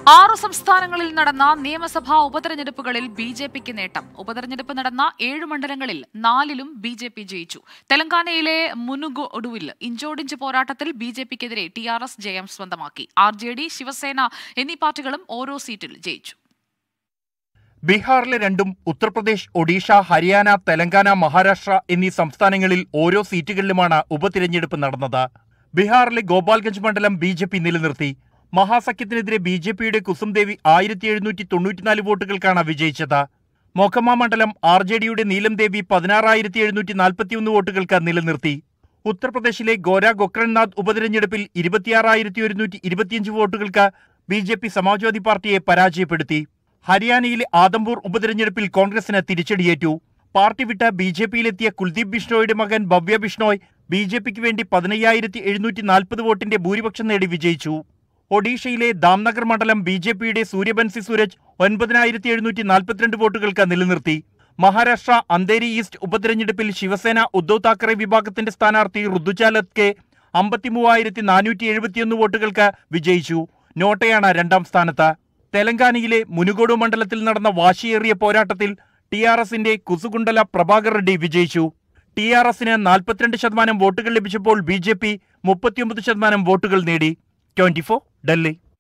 ആറു സംസ്ഥാനങ്ങളിൽ നടന്ന നിയമസഭാ ഉപതെരഞ്ഞെടുപ്പുകളിൽ ബി ജെ പിക്ക് നേട്ടം ഉപതെരഞ്ഞെടുപ്പ് നടന്ന ഏഴ് മണ്ഡലങ്ങളിൽ നാലിലും ബി ജെ പി ജയിച്ചു തെലങ്കാനയിലെ മുനുഗൊടുവിൽ ഇഞ്ചോടിഞ്ച് പോരാട്ടത്തിൽ ബി ജെ പിക്കെതിരെ ടി ആർ എസ് ജയം സ്വന്തമാക്കി ആർ ജെ ഡി ശിവസേന എന്നീ പാർട്ടികളും ഓരോ സീറ്റിൽ ജയിച്ചു ബീഹാറിലെ രണ്ടും ഉത്തർപ്രദേശ് ഒഡീഷ ഹരിയാന തെലങ്കാന മഹാരാഷ്ട്ര എന്നീ സംസ്ഥാനങ്ങളിൽ ഓരോ സീറ്റുകളിലുമാണ് ഉപതിരഞ്ഞെടുപ്പ് നടന്നത് ബീഹാറിലെ ഗോപാൽഗഞ്ച് മണ്ഡലം ബി ജെ പി നിലനിർത്തി മഹാസഖ്യത്തിനെതിരെ ബി ജെ പിയുടെ കുസുംദേവി ആയിരത്തി എഴുന്നൂറ്റി തൊണ്ണൂറ്റിനാല് വോട്ടുകൾക്കാണ് വിജയിച്ചത് മൊഖമ മണ്ഡലം ആർ ജെ ഡിയുടെ നീലം ദേവി പതിനാറായിരത്തി എഴുന്നൂറ്റി നാൽപ്പത്തിയൊന്ന് വോട്ടുകൾക്ക് നിലനിർത്തി ഉത്തർപ്രദേശിലെ ഗോര ഗോക്രൻനാഥ് ഉപതിരഞ്ഞെടുപ്പിൽ ഇരുപത്തിയാറായിരത്തി ഒരുന്നൂറ്റി ഇരുപത്തിയഞ്ച് വോട്ടുകൾക്ക് ബി ജെ പി സമാജ്വാദി പാർട്ടിയെ പരാജയപ്പെടുത്തി ഹരിയാനയിലെ ആദംപൂർ ഉപതിരഞ്ഞെടുപ്പിൽ കോൺഗ്രസിന് തിരിച്ചടിയേറ്റു പാർട്ടി വിട്ട് ബി ജെ പിയിലെത്തിയ കുൽദീപ് ബിഷ്ണോയുടെ മകൻ ഭവ്യ ബിഷ്ണോയ് ബി ജെ പിക്ക് വേണ്ടി പതിനയ്യായിരത്തി എഴുന്നൂറ്റി നാൽപ്പത് വോട്ടിന്റെ ഭൂരിപക്ഷം നേടി വിജയിച്ചു ഒഡീഷയിലെ ദാംനഗർ മണ്ഡലം ബി ജെ പിയുടെ സൂര്യബൻസി സൂരജ് ഒൻപതിനായിരത്തി എഴുന്നൂറ്റി നാൽപ്പത്തിരണ്ട് വോട്ടുകൾക്ക് നിലനിർത്തി മഹാരാഷ്ട്ര അന്തേരി ഈസ്റ്റ് ഉപതെരഞ്ഞെടുപ്പിൽ ശിവസേന ഉദ്ധവ് താക്കറെ വിഭാഗത്തിന്റെ സ്ഥാനാർത്ഥി ഋതുചാലത് കെ അമ്പത്തിമൂവായിരത്തി നാനൂറ്റി എഴുപത്തിയൊന്ന് വോട്ടുകൾക്ക് വിജയിച്ചു നോട്ടയാണ് രണ്ടാം സ്ഥാനത്ത് തെലങ്കാനയിലെ മുനുഗോഡു മണ്ഡലത്തിൽ നടന്ന വാശിയേറിയ പോരാട്ടത്തിൽ ടി ആർ എസിന്റെ കുസുകുണ്ടല പ്രഭാകർ റെഡ്ഡി വിജയിച്ചു ടി ആർ എസിന് നാൽപ്പത്തിരണ്ട് ശതമാനം വോട്ടുകൾ ലഭിച്ചപ്പോൾ ബി ജെ പി മുപ്പത്തിയൊമ്പത് ശതമാനം വോട്ടുകൾ നേടി ട്വന്റി ഫോർ ഡൽഹി